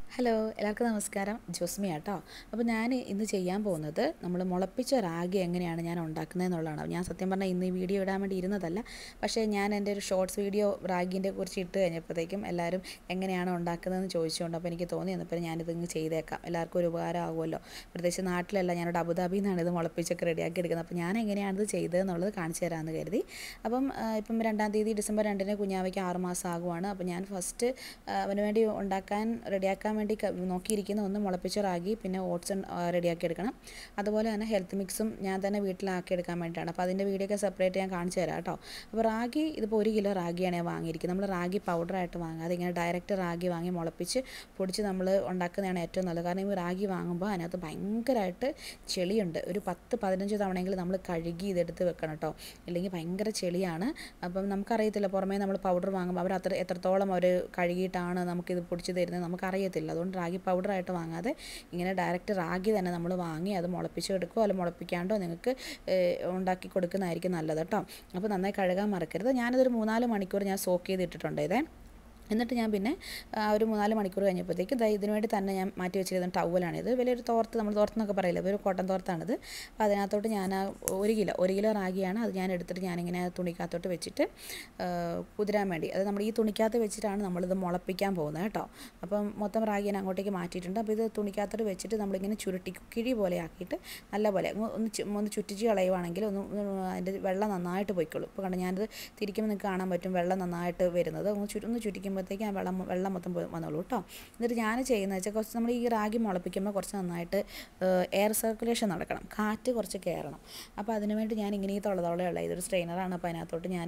hello എല്ലാവർക്കും നമസ്കാരം ജോസ്മി ആട്ടോ അപ്പോൾ ഞാൻ ഇന്ന് ചെയ്യാൻ പോകുന്നത് നമ്മൾ മുളപ്പിച്ച റാഗി എങ്ങനെയാണ് ഞാൻ ഉണ്ടാക്കുന്നത് എന്നുള്ളതാണ് ഞാൻ സത്യം പറഞ്ഞാൽ ഇന്ന് ഈ വീഡിയോ ഇടാൻ വേണ്ടി ഇരുന്നതല്ല പക്ഷേ ഞാൻ എൻ്റെ ഒരു ഷോർട്സ് വീഡിയോ റാഗിൻ്റെ കുറിച്ച് ഇട്ട് കഴിഞ്ഞപ്പോഴത്തേക്കും എല്ലാവരും എങ്ങനെയാണ് ഉണ്ടാക്കുന്നതെന്ന് ചോദിച്ചുകൊണ്ട് അപ്പോൾ എനിക്ക് തോന്നി എന്നപ്പോൾ ഞാനിത് ഇങ്ങ് ചെയ്തേക്കാം എല്ലാവർക്കും ഒരു ഉപകാരം ആകുമല്ലോ പ്രത്യേകിച്ച് നാട്ടിലല്ല ഞാനിവിടെ അബുദാബിയിൽ നിന്നാണ് ഇത് മുളപ്പിച്ചൊക്കെ റെഡിയാക്കി എടുക്കുന്നത് അപ്പോൾ ഞാൻ എങ്ങനെയാണിത് ചെയ്തതെന്നുള്ളത് കാണിച്ചു തരാമെന്ന് കരുതി അപ്പം ആ, ഇപ്പം രണ്ടാം തീയതി ഡിസംബർ രണ്ടിന് കുഞ്ഞാവയ്ക്ക് ആറ് മാസം ആകുവാണ് അപ്പോൾ ഞാൻ ഫസ്റ്റ് അവന് വേണ്ടി ഉണ്ടാക്കാൻ റെഡിയാക്കാൻ വേണ്ടി ക- നോക്കിയിരിക്കുന്ന ഒന്ന് മുളപ്പിച്ച റാഗി പിന്നെ ഓട്സ് റെഡിയാക്കി എടുക്കണം അതുപോലെ തന്നെ ഹെൽത്ത് മിക്സും ഞാൻ തന്നെ വീട്ടിലാക്കി എടുക്കാൻ വേണ്ടിയിട്ടാണ് അപ്പോൾ അതിൻ്റെ വീഡിയോ ഒക്കെ സെപ്പറേറ്റ് ഞാൻ കാണിച്ചു തരാം കേട്ടോ അപ്പോൾ റാഗി ഇതിപ്പോൾ ഒരു കിലോ റാഗിയാണ് ഞാൻ വാങ്ങിയിരിക്കുന്നത് നമ്മൾ റാഗി പൗഡറായിട്ട് വാങ്ങാതെ ഇങ്ങനെ ഡയറക്റ്റ് റാഗി വാങ്ങി മുളപ്പിച്ച് പൊടിച്ച് നമ്മൾ ഉണ്ടാക്കുന്നതാണ് ഏറ്റവും നല്ലത് കാരണം ഈ റാഗി വാങ്ങുമ്പോൾ അതിനകത്ത് ഭയങ്കരമായിട്ട് ചെളിയുണ്ട് ഒരു പത്ത് പതിനഞ്ച് തവണയെങ്കിലും നമ്മൾ കഴുകി ഇതെടുത്ത് വെക്കണം കേട്ടോ ഇല്ലെങ്കിൽ ഭയങ്കര ചെളിയാണ് അപ്പം നമുക്കറിയത്തില്ല പുറമേ നമ്മൾ പൗഡർ വാങ്ങുമ്പോൾ അവർ അത്ര എത്രത്തോളം അവർ കഴുകിയിട്ടാണ് നമുക്കിത് പൊടിച്ച് തരുന്നത് നമുക്കറിയത്തില്ല അതുകൊണ്ട് റാഗി പൗഡറായിട്ട് വാങ്ങാതെ ഇങ്ങനെ ഡയറക്റ്റ് റാഗി തന്നെ നമ്മൾ വാങ്ങി അത് മുളപ്പിച്ച് എടുക്കുകയോ അല്ലെങ്കിൽ മുളപ്പിക്കാണ്ടോ നിങ്ങൾക്ക് ഏഹ്, ഉണ്ടാക്കി കൊടുക്കുന്നതായിരിക്കും നല്ലത് കേട്ടോ അപ്പോൾ നന്നായി കഴുകാൻ മറക്കരുത് ഞാനിതൊരു മൂന്നാല് മണിക്കൂർ ഞാൻ സോക്ക് ചെയ്തിട്ടിട്ടുണ്ട് ഇതേ എന്നിട്ട് ഞാൻ പിന്നെ ആ ഒരു മൂന്നാല് മണിക്കൂർ കഴിഞ്ഞപ്പോഴത്തേക്ക് ദാ ഇതിനു വേണ്ടി തന്നെ ഞാൻ മാറ്റി വെച്ചിരുന്ന ടവലാണിത് വലിയൊരു തോർത്ത് നമ്മൾ തോർത്തെന്നൊക്കെ പറയില്ല ഒരു കോട്ടൺ തോർത്താണിത് അപ്പോൾ അതിനകത്തോട്ട് ഞാൻ ആ ഒരു കിലോ ഒരു കിലോ റാഗിയാണ് അത് ഞാൻ എടുത്തിട്ട് ഞാനിങ്ങനെ തുണിക്കകത്തോട്ട് വെച്ചിട്ട് ആ, കുതിരാൻ വേണ്ടി അത് നമ്മൾ ഈ തുണിക്കകത്ത് വെച്ചിട്ടാണ് നമ്മളിത് മുളപ്പിക്കാൻ പോകുന്നത് കേട്ടോ അപ്പം മൊത്തം റാഗി ഞാൻ അങ്ങോട്ടേക്ക് മാറ്റിയിട്ടുണ്ട് അപ്പോൾ ഇത് തുണിക്കകത്തോട്ട് വെച്ചിട്ട് നമ്മളിങ്ങനെ ചുരുട്ടി കിഴി പോലെ ആക്കിയിട്ട് നല്ല പോലെ ഒന്ന് ഒന്ന് ചു- ഒന്ന് ചുറ്റിച്ച് കളയുവാണെങ്കിൽ ഒന്ന് ഒന്ന് അതിൻ്റെ വെള്ളം നന്നായിട്ട് പോയിക്കോളും ഇപ്പോൾ കണ്ട് ഞാനത് തിരിക്കുമ്പോൾ നിങ്ങൾക്ക് കാണാൻ പറ്റും വെള്ളം നന്നായിട്ട് വരുന്നത് ഒന്ന് ചുരു ഒന്ന് ചുറ്റിക്കുമ്പോഴത്തേക്ക് ആ വെള്ളം വെള്ളം മൊത്തം പോയി വന്നോളൂ കേട്ടോ എന്നിട്ട് ഞാൻ ചെയ്യുന്നത് വെച്ചാൽ കുറച്ച് നമ്മൾ ഈ റാഗി മുളപ്പിക്കുമ്പോൾ കുറച്ച് നന്നായിട്ട് എയർ സർക്കുലേഷൻ നടക്കണം കാറ്റ് കുറച്ച് കയറണം അപ്പോൾ അതിനുവേണ്ടി ഞാൻ ഇങ്ങനെ ഈ തൊളതൊളയുള്ള ഇതൊരു സ്ട്രെയിനറാണ് അപ്പോൾ അതിനകത്തോട്ട് ഞാൻ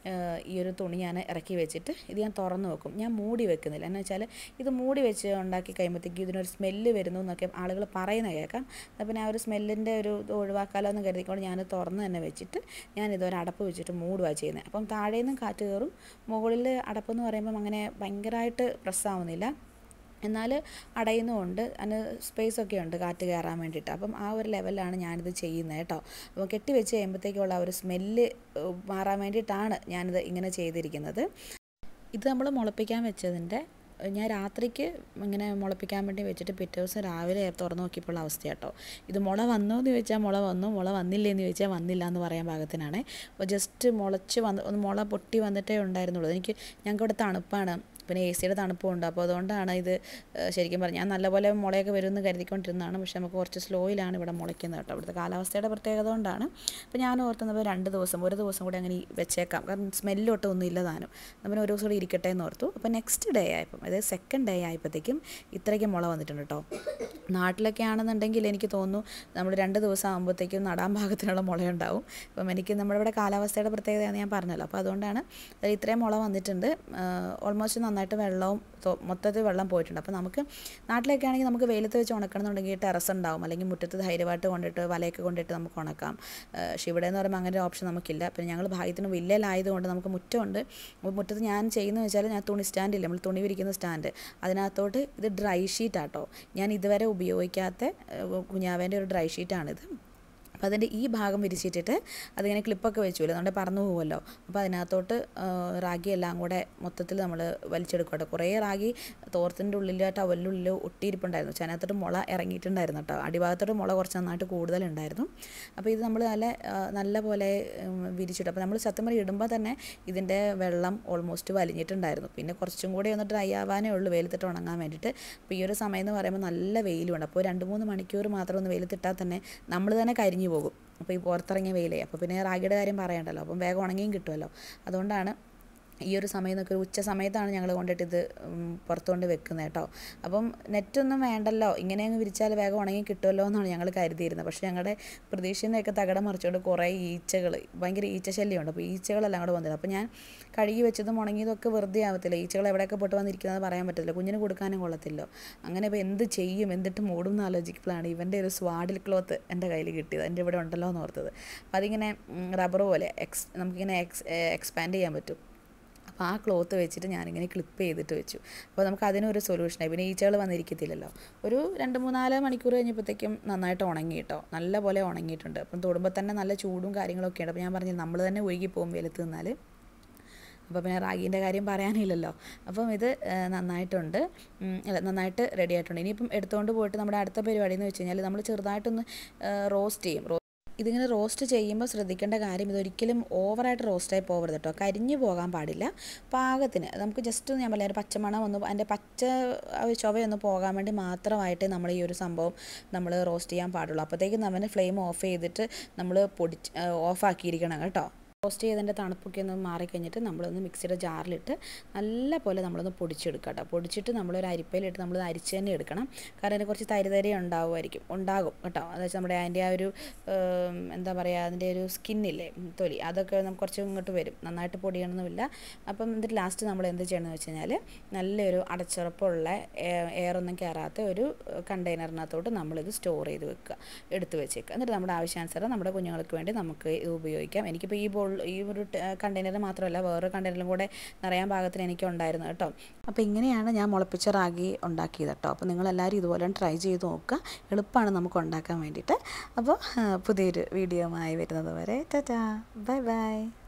ഈ ഒരു തുണി ഞാൻ ഇറക്കി വെച്ചിട്ട് ഇത് ഞാൻ തുറന്ന് വെക്കും ഞാൻ മൂടി വെക്കുന്നില്ല എന്ന് വെച്ചാൽ ഇത് മൂടി വെച്ച് ഉണ്ടാക്കി കഴിയുമ്പോഴത്തേക്ക് ഇതിനൊരു സ്മെല്ല് വരുന്നു എന്നൊക്കെ ആളുകൾ പറയുന്നത് കേൾക്കാം അപ്പോൾ പിന്നെ ആ ഒരു സ്മെല്ലിൻ്റെ ഒരു ഇത് ഒഴിവാക്കാമല്ലോ എന്ന് കരുതിക്കൊണ്ട് ഞാൻ തുറന്ന് തന്നെ വെച്ചിട്ട് ഞാൻ ഇതൊരു അടപ്പ് വെച്ചിട്ട് മൂടുകയാണ് ചെയ്യുന്നത് അപ്പം താഴെ നിന്നും കാറ്റ് കയറും മുകളിൽ അടപ്പെന്ന് പറയുമ്പം അങ്ങനെ ഭയങ്കരമായിട്ട് പ്രസ്സാവുന്നില്ല എന്നാൽ അടയുന്നുമുണ്ട് അതിന് സ്പേസ് ഒക്കെ ഉണ്ട് കാറ്റ് കയറാൻ വേണ്ടിയിട്ട് അപ്പം ആ ഒരു ലെവലിലാണ് ഞാനിത് ചെയ്യുന്നത് കേട്ടോ അപ്പോൾ കെട്ടി വെച്ച് കഴിയുമ്പോഴത്തേക്കുള്ള ആ ഒരു സ്മെല്ല് മാറാൻ വേണ്ടിയിട്ടാണ് ഞാനിത് ഇങ്ങനെ ചെയ്തിരിക്കുന്നത് ഇത് നമ്മൾ മുളപ്പിക്കാൻ വെച്ചതിൻ്റെ ഞാൻ രാത്രിക്ക് ഇങ്ങനെ മുളപ്പിക്കാൻ വേണ്ടി വെച്ചിട്ട് പിറ്റേ ദിവസം രാവിലെ തുറന്ന് നോക്കിയപ്പോൾ അവസ്ഥ കേട്ടോ ഇത് മുള വന്നോ എന്ന് ചോദിച്ചാൽ മുള വന്നു മുള വന്നില്ലേ എന്ന് ചോദിച്ചാൽ വന്നില്ല എന്ന് പറയാൻ പാകത്തിനാണ് അപ്പോൾ ജസ്റ്റ് മുളച്ച് വന്ന് ഒന്ന് മുള പൊട്ടി വന്നിട്ടേ ഉണ്ടായിരുന്നുള്ളൂ എനിക്ക് ഞങ്ങൾക്ക് ഇവിടെ തണുപ്പാണ് പിന്നെ എ സിയുടെ തണുപ്പുണ്ട് അപ്പോൾ അതുകൊണ്ടാണ് ഇത് ഏഹ്, ശരിക്കും പറഞ്ഞാൽ ഞാൻ നല്ലപോലെ മുളയൊക്കെ വരുമെന്ന് കരുതിക്കൊണ്ടിരുന്നതാണ് പക്ഷെ നമുക്ക് കുറച്ച് സ്ലോയിലാണ് ഇവിടെ മുളയ്ക്കുന്നത് കേട്ടോ ഇവിടുത്തെ കാലാവസ്ഥയുടെ പ്രത്യേകത കൊണ്ടാണ് അപ്പോൾ ഞാൻ ഓർത്തുന്നത് രണ്ട് ദിവസം ഒരു ദിവസം കൂടി അങ്ങനെ ഈ വെച്ചേക്കാം കാരണം സ്മെല്ലൊട്ടും ഒന്നും ഇല്ല താനും നമ്മൾ ഒരു ദിവസം കൂടി ഇരിക്കട്ടെ എന്ന് ഓർത്തു അപ്പോൾ നെക്സ്റ്റ് ഡേ ആയപ്പം അതായത് സെക്കൻഡ് ഡേ ആയപ്പോഴത്തേക്കും ഇത്രയ്ക്ക് മുള വന്നിട്ടുണ്ട് കേട്ടോ നാട്ടിലൊക്കെ ആണെന്നുണ്ടെങ്കിൽ എനിക്ക് തോന്നുന്നു നമ്മൾ രണ്ട് ദിവസം ആകുമ്പോഴത്തേക്കും നടാൻ പാകത്തിനുള്ള മുളയുണ്ടാവും അപ്പം എനിക്ക് നമ്മുടെ ഇവിടെ കാലാവസ്ഥയുടെ പ്രത്യേകതയാണെന്ന് ഞാൻ പറഞ്ഞല്ലോ അപ്പോൾ അതുകൊണ്ടാണ് അത് ഇത്രയും മുള വന്നിട്ടുണ്ട് ഓൾമോസ്റ്റ് നന്നായിട്ട് വെള്ളവും തോ- മൊത്തത്തിൽ വെള്ളം പോയിട്ടുണ്ട് അപ്പോൾ നമുക്ക് നാട്ടിലൊക്കെ ആണെങ്കിൽ നമുക്ക് വെയിലത്ത് വെച്ച് ഉണക്കണമെന്നുണ്ടെങ്കിൽ ടെറസ് ഉണ്ടാവും അല്ലെങ്കിൽ മുറ്റത്ത് ധൈര്യമായിട്ട് കൊണ്ടിട്ട് വലയൊക്കെ കൊണ്ടിട്ട് നമുക്ക് ഉണക്കാം ആ, പക്ഷേ ഇവിടെ എന്ന് പറയുമ്പോൾ അങ്ങനെ ഒരു ഓപ്ഷൻ നമുക്കില്ല പിന്നെ ഞങ്ങൾ ഭാഗ്യത്തിന് വില്ലയിലായതുകൊണ്ട് നമുക്ക് മുറ്റമുണ്ട് അപ്പോൾ മുറ്റത്ത് ഞാൻ ചെയ്യുന്നത് വെച്ചാൽ ഞാൻ തുണി സ്റ്റാൻഡില്ല നമ്മൾ തുണി വിരിക്കുന്ന സ്റ്റാൻഡ് അതിനകത്തോട്ട് ഇത് ഡ്രൈ ഷീറ്റാട്ടോ ഞാൻ ഇതുവരെ ഉപയോഗിക്കാത്ത കുഞ്ഞാവേൻ്റെ ഒരു ഡ്രൈ ഷീറ്റാണിത് അപ്പോൾ അതിൻ്റെ ഈ ഭാഗം വിരിച്ചിട്ടിട്ട് അതിങ്ങനെ ക്ലിപ്പൊക്കെ വെച്ചില്ല നമ്മുടെ പറന്നു പോകുമല്ലോ അപ്പോൾ അതിനകത്തോട്ട് ആ, റാഗി എല്ലാം കൂടെ മൊത്തത്തിൽ നമ്മൾ വലിച്ചെടുക്കും കേട്ടോ കുറേ റാഗി തോർത്തിൻ്റെ ഉള്ളിൽ ടവലിൻ്റെ ഉള്ളിൽ ഒട്ടിയിരിപ്പുണ്ടായിരുന്നു പക്ഷേ അതിനകത്തോട്ട് മുള ഇറങ്ങിയിട്ടുണ്ടായിരുന്നു കേട്ടോ അടിഭാഗത്തോട്ട് മുള കുറച്ച് നന്നായിട്ട് കൂടുതലുണ്ടായിരുന്നു അപ്പോൾ ഇത് നമ്മൾ നല്ല ആ, നല്ല പോലെ ഉം, വിരിച്ചിട്ടു അപ്പോൾ നമ്മൾ സത്യം പറഞ്ഞാൽ ഇടുമ്പോൾ തന്നെ ഇതിൻ്റെ വെള്ളം ഓൾമോസ്റ്റ് വലിഞ്ഞിട്ടുണ്ടായിരുന്നു പിന്നെ കുറച്ചും കൂടി ഒന്ന് ഡ്രൈ ആവാനേ ഉള്ളൂ വെയിലത്തിട്ട് ഉണങ്ങാൻ വേണ്ടിയിട്ട് അപ്പോൾ ഈ ഒരു സമയം എന്ന് പറയുമ്പോൾ നല്ല വെയിലുണ്ട് അപ്പോൾ രണ്ട് മൂന്ന് മണിക്കൂർ മാത്രം ഒന്ന് വെയിലത്തിട്ടാൽ തന്നെ നമ്മൾ തന്നെ കരിഞ്ഞു പോകും അപ്പോൾ ഈ പുറത്തിറങ്ങിയ വെയിലേ അപ്പോൾ പിന്നെ റാഗിയുടെ കാര്യം പറയണ്ടല്ലോ അപ്പം വേഗം ഉണങ്ങിയും കിട്ടുമല്ലോ അതുകൊണ്ടാണ് ഈ ഒരു സമയം നോക്കി ഒരു ഉച്ച സമയത്താണ് ഞങ്ങൾ കൊണ്ടിട്ട് ഇത് ഉം, പുറത്ത് കൊണ്ട് വെക്കുന്നത് കേട്ടോ അപ്പം നെറ്റൊന്നും വേണ്ടല്ലോ ഇങ്ങനെ അങ്ങ് വിരിച്ചാൽ വേഗം ഉണങ്ങി കിട്ടുമല്ലോ എന്നാണ് ഞങ്ങൾ കരുതിയിരുന്നത് പക്ഷേ ഞങ്ങളുടെ പ്രതീക്ഷയിൽ നിന്നൊക്കെ തകടം മറിച്ചുകൊണ്ട് കുറേ ഈച്ചകൾ ഭയങ്കര ഈച്ച ശല്യമുണ്ട് അപ്പോൾ ഈച്ചകളെല്ലാം കൂടെ വന്നത് അപ്പോൾ ഞാൻ കഴുകി വെച്ചതും ഉണങ്ങിയതും ഒക്കെ വെറുതെ ആവത്തില്ല ഈച്ചകൾ എവിടെയൊക്കെ പൊട്ട് വന്നിരിക്കുന്നത് പറയാൻ പറ്റില്ല കുഞ്ഞിന് കൊടുക്കാനും കൊള്ളത്തില്ലോ അങ്ങനെ ഇപ്പോൾ എന്ത് ചെയ്യും എന്തിട്ട് മൂടും എന്ന് ആലോചിക്കുമ്പോഴാണ് ഇവൻ്റെ ഒരു സ്വാഡിൽ ക്ലോത്ത് എൻ്റെ കയ്യിൽ കിട്ടിയത് എൻ്റെ ഇവിടെ ഉണ്ടല്ലോ എന്ന് ഓർത്തത് അപ്പോൾ അതിങ്ങനെ റബ്ബർ പോലെ എക്സ് നമുക്കിങ്ങനെ എക്സ് എക്സ്പാൻഡ് ചെയ്യാൻ പറ്റും അപ്പോൾ ആ ക്ലോത്ത് വെച്ചിട്ട് ഞാനിങ്ങനെ ക്ലിപ്പ് ചെയ്തിട്ട് വെച്ചു അപ്പോൾ നമുക്ക് അതിനൊരു സൊല്യൂഷനായി പിന്നെ ഈച്ചകൾ വന്നിരിക്കത്തില്ലല്ലോ ഒരു രണ്ട് മൂന്നാല് മണിക്കൂർ കഴിഞ്ഞപ്പോഴത്തേക്കും നന്നായിട്ട് ഉണങ്ങി കേട്ടോ നല്ല പോലെ ഉണങ്ങിയിട്ടുണ്ട് അപ്പം തൊടുമ്പോൾ തന്നെ നല്ല ചൂടും കാര്യങ്ങളൊക്കെ ഉണ്ട് അപ്പോൾ ഞാൻ പറഞ്ഞു നമ്മൾ തന്നെ ഒഴുകി പോകും വെയിലത്ത് നിന്നാൽ അപ്പോൾ പിന്നെ റാഗീൻ്റെ കാര്യം പറയാനില്ലല്ലോ അപ്പം ഇത് ആ, നന്നായിട്ടുണ്ട് ഉം, അല്ല നന്നായിട്ട് റെഡി ആയിട്ടുണ്ട് ഇനിയിപ്പം എടുത്തുകൊണ്ട് പോയിട്ട് നമ്മുടെ അടുത്ത പരിപാടി എന്ന് വെച്ച് കഴിഞ്ഞാൽ നമ്മൾ ചെറുതായിട്ടൊന്ന് റോസ്റ്റ് ചെയ്യും റോ- ഇതിങ്ങനെ റോസ്റ്റ് ചെയ്യുമ്പോൾ ശ്രദ്ധിക്കേണ്ട കാര്യം ഇതൊരിക്കലും ഓവറായിട്ട് റോസ്റ്റായി പോകരുത് കേട്ടോ കരിഞ്ഞു പോകാൻ പാടില്ല പാകത്തിന് നമുക്ക് ജസ്റ്റ് ഞാൻ പറയാം ഒരു പച്ചമണം ഒന്ന് അതിൻ്റെ പച്ച ആ ഒരു ചുവയൊന്ന് പോകാൻ വേണ്ടി മാത്രമായിട്ട് നമ്മൾ ഈ ഒരു സംഭവം നമ്മൾ റോസ്റ്റ് ചെയ്യാൻ പാടുള്ളൂ അപ്പോഴത്തേക്കും നമ്മൾ ഫ്ലെയിം ഓഫ് ചെയ്തിട്ട് നമ്മൾ പൊടിച്ച് ഓഫാക്കിയിരിക്കണം കേട്ടോ റോസ്റ്റ് ചെയ്തതിൻ്റെ തണുപ്പൊക്കെ ഒന്ന് മാറിക്കഴിഞ്ഞിട്ട് നമ്മളൊന്ന് മിക്സിയുടെ ജാറിലിട്ട് നല്ല പോലെ നമ്മളൊന്ന് പൊടിച്ചെടുക്കുക കേട്ടോ പൊടിച്ചിട്ട് നമ്മളൊരു അരിപ്പയിലിട്ട് നമ്മൾ അരിച്ച് തന്നെ എടുക്കണം കാരണം അതിന് കുറച്ച് തരിതരി ഉണ്ടാവുമായിരിക്കും ഉണ്ടാകും കേട്ടോ അതായത് വെച്ചാൽ നമ്മുടെ അതിൻ്റെ ആ ഒരു ഏം, എന്താ പറയുക അതിൻ്റെ ഒരു സ്കിന്നില്ലേ ഉം, തൊലി അതൊക്കെ നമുക്ക് കുറച്ച് ഇങ്ങോട്ട് വരും നന്നായിട്ട് പൊടിയണമെന്നില്ല അപ്പം എന്നിട്ട് ലാസ്റ്റ് നമ്മൾ എന്ത് ചെയ്യണമെന്ന് വെച്ച് കഴിഞ്ഞാൽ നല്ലൊരു അടച്ചുറപ്പുള്ള എയറൊന്നും കയറാത്ത ഒരു കണ്ടെയ്നറിനകത്തോട്ട് നമ്മളിത് സ്റ്റോർ ചെയ്ത് വെക്കുക എടുത്ത് വെച്ചേക്കുക എന്നിട്ട് നമ്മുടെ ആവശ്യാനുസരണം നമ്മുടെ കുഞ്ഞുങ്ങൾക്ക് വേണ്ടി നമുക്ക് ഇത് ഉപയോഗിക്കാം എനിക്കിപ്പോൾ ഈ ബോൾ ഈ ഒരു കണ്ടെയ്നർ മാത്രമല്ല വേറൊരു കണ്ടെയ്നറിലും കൂടെ നിറയാൻ പാകത്തിന് എനിക്ക് ഉണ്ടായിരുന്നു കേട്ടോ അപ്പോൾ ഇങ്ങനെയാണ് ഞാൻ മുളപ്പിച്ച റാഗി ഉണ്ടാക്കിയത് കേട്ടോ അപ്പോൾ നിങ്ങളെല്ലാവരും ഇതുപോലെ ട്രൈ ചെയ്ത് നോക്കുക എളുപ്പമാണ് നമുക്ക് ഉണ്ടാക്കാൻ വേണ്ടിയിട്ട് അപ്പോൾ ആ, പുതിയൊരു വീഡിയോയുമായി വരുന്നത് വരെ ടാറ്റാ ബൈ ബൈ